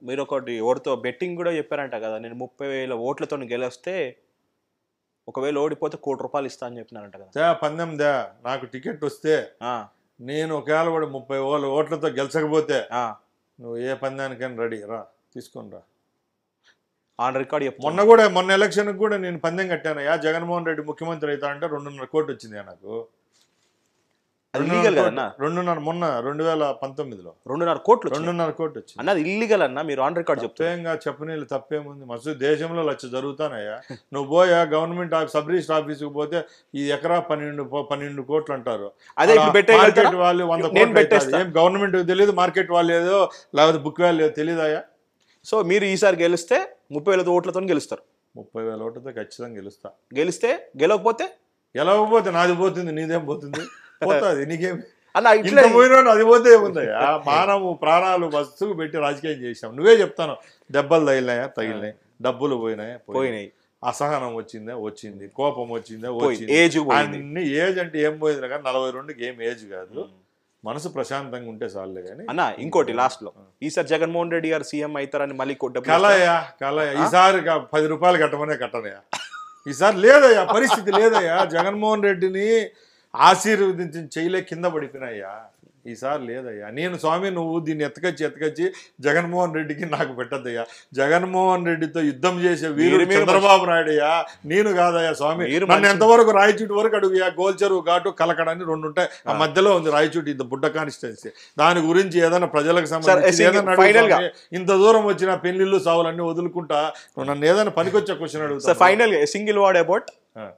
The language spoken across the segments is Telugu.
మీరు ఒకటి ఎవరితో బెట్టింగ్ కూడా చెప్పారంట కదా నేను ముప్పై వేల ఓట్లతో గెలిస్తే ఒకవేళ ఓడిపోతే కోటి రూపాయలు ఇస్తా అని చెప్పినారంట కదా దా పందెం దా నాకు టికెట్ వస్తే ఆ, నేను ఒకవేళ కూడా ముప్పై ఓళ్ళ ఓట్లతో గెలిచకపోతే ఆ, నువ్వు ఏ పందానికైనా రెడీ రా తీసుకొని రా ఆన్ రికార్డ్ చెప్పు మొన్న కూడా మొన్న ఎలక్షన్ కూడా నేను పందెం కట్టానయ్యా జగన్మోహన్ రెడ్డి ముఖ్యమంత్రి అవుతా అంటే రెండున్నర కోటి వచ్చింది నాకు అది రెండున్నర ఇల్లీగల్ కోటి- కదన్నా రెండున్నర మొన్న రెండు వేల పంతొమ్మిదిలో రెండున్నర కోట్లు వచ్చినాయి. రెండున్నర కోటి వచ్చింది అన్నది ఇల్లీగల్ అన్న మీరు ఆన్ రికార్డ్ చెప్తారు తప్పేంగా చెప్పనీళ్ళు తప్పేముంది మస్తు దేశంలో లక్ష జరుగుతానయ్యా నువ్వు పోయా గవర్నమెంట్ ఆఫీస్ సబ్ రిజిస్టర్ ఆఫీస్కి పోతే ఈ ఎకరా పన్నెండు పో- పన్నెండు కోట్లు అంటారు అదే ఇప్పుడు ఆడ పెట్టేయగలుగుతారా? మార్కెట్ వాళ్ళు వంద నేను కోట్లు అవుతాది. పెట్టేస్తా. ఏం గవర్నమెంట్ తెలియదు మార్కెట్ వాళ్ళు ఏదో లేకపోతే బుక్ వాల్యూ ఏదో తెలియదాయా సో మీరు ఈసారి గెలిస్తే ముప్పై వేల ఓట్లతో గెలుస్తారు ముప్పై వేల ఓటుతో ఖచ్చితంగా గెలుస్తా గెలిస్తే గెలవకపోతే గెలవకపోతే నాది పోతుంది నీదేం పోతుంది పోతుంది నీకేం అన్న ఇంత ఇట్లా పోయినా అది పోతే ఏముందయ్యా మానవు ప్రాణాలు వస్తువు పెట్టి రాజకీయం చేసాం నువ్వే చెప్తాను దెబ్బలు తగిలినాయా తగిలినాయి డబ్బులు పోయినాయా పోయినాయి పోయినాయి అసహనం వచ్చిందా వచ్చింది కోపం వచ్చిందా పోయి వచ్చింది ఏజ్ పోయింది అన్ని ఏజ్ అంటే ఏం పోయింది కానీ నలభై రెండుకి ఏం ఏజ్ కాదు మనసు ప్రశాంతంగా ఉంటే చాలే కానీ అన్న ఇంకోటి లాస్ట్ లో ఈసారి జగన్మోహన్ రెడ్డి గారు సీఎం అవుతారని మళ్ళీ కొ- డబ్బులు కలయా కలయా ఈసారి క- పది రూపాయలు కట్టమనే కట్టనయా ఈసారి లేదయ్యా పరిస్థితి లేదయ్యా జగన్మోహన్ రెడ్డిని ఆశీర్వదించి చేయలే కింద పడిపోయినాయ్యా ఈసారి లేదయ్యా నేను స్వామి నువ్వు దీన్ని ఎత్తకచ్చి ఎత్తకచ్చి జగన్మోహన్ రెడ్డికి నాకు పెట్టద్దయ్యా జగన్మోహన్ రెడ్డితో యుద్ధం చేసే వీరుడు మీరు- మీరు చంద్రబాబు నాయుడయ్యా నేను కాదయ్యా స్వామి మీరు నన్ను మంచి- ఎంతవరకు రాయచూటి వరకు అడుగుయా గోల్చెరువు ఘాటు కలకడని రెండు ఉంటాయి ఆ మధ్యలో ఉంది రాయచూటి ఇంత బుడ్డ కాన్స్టిట్యున్సీ దాని గురించి ఏదైనా ప్రజలకు సంబంధించి single- ఏదైనా అడుగు final గా. స్వామి. ఇంత దూరం వచ్చిన పెళ్లిళ్ళు సావులన్నీ వదులుకుంటా నువ్వు నన్ను ఏదైనా పనికొచ్చే క్వశ్చన్ సార్ అడుగుతా final single word about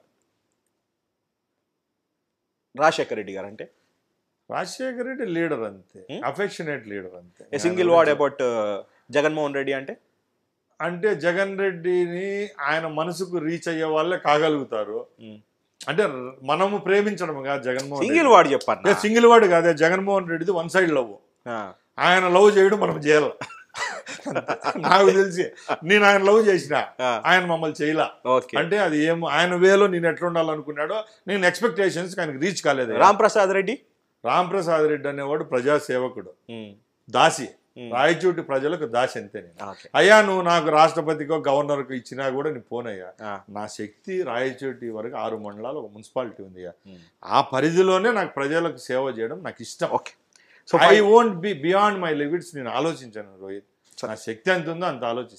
Rajasekhara Reddy garu అంటే రాజశేఖర రెడ్డి లీడర్ అంతే Hmm? అఫెక్షనేట్ లీడర్ అంతే single word about Jaganmohan Reddy అంటే అంటే జగన్ రెడ్డిని ఆయన మనసుకు రీచ్ అయ్యే వాళ్ళే కాగలుగుతారు Hmm. అంటే మనము ప్రేమించడం కాదు జగన్మోహన్ సింగిల్ వర్డ్ చెప్పాను సింగిల్ వాడు కాదే జగన్మోహన్ రెడ్డిది వన్ సైడ్ లవ్ ఆయన లవ్ చేయడం మనం చేయాలి నాకు తెలిసి నేను ఆయన లవ్ చేసిన ఆయన మమ్మల్ని చేయలా ఓకే అంటే అది ఏమో ఆయన వేలో నేను ఎట్లా ఉండాలనుకున్నాడో నేను ఎక్స్పెక్టేషన్స్ ఆయనకి రీచ్ కాలేదు రామ్ ప్రసాద్ రెడ్డి రామ్ ప్రసాద్ రెడ్డి అనేవాడు ప్రజాసేవకుడు ఉమ్, దాసి ఉమ్. రాయచూటి ప్రజలకు దాసి అంతే నేను ఓకే అయ్యా నువ్వు నాకు రాష్ట్రపతికో గవర్నర్కో ఇచ్చినా కూడా నేను పోనయ్యా ఆ, నా శక్తి రాయచోటి వరకు ఆరు మండలాలు ఒక మున్సిపాలిటీ ఉంది ఉమ్. ఆ పరిధిలోనే నాకు ప్రజలకు సేవ చేయడం నాకు ఇష్టం okay so I won't be beyond my limits నేను ఆలోచించాను రోహిత్ నా శక్తి ఎంత ఉందో అంత ఆలోచిస్తాను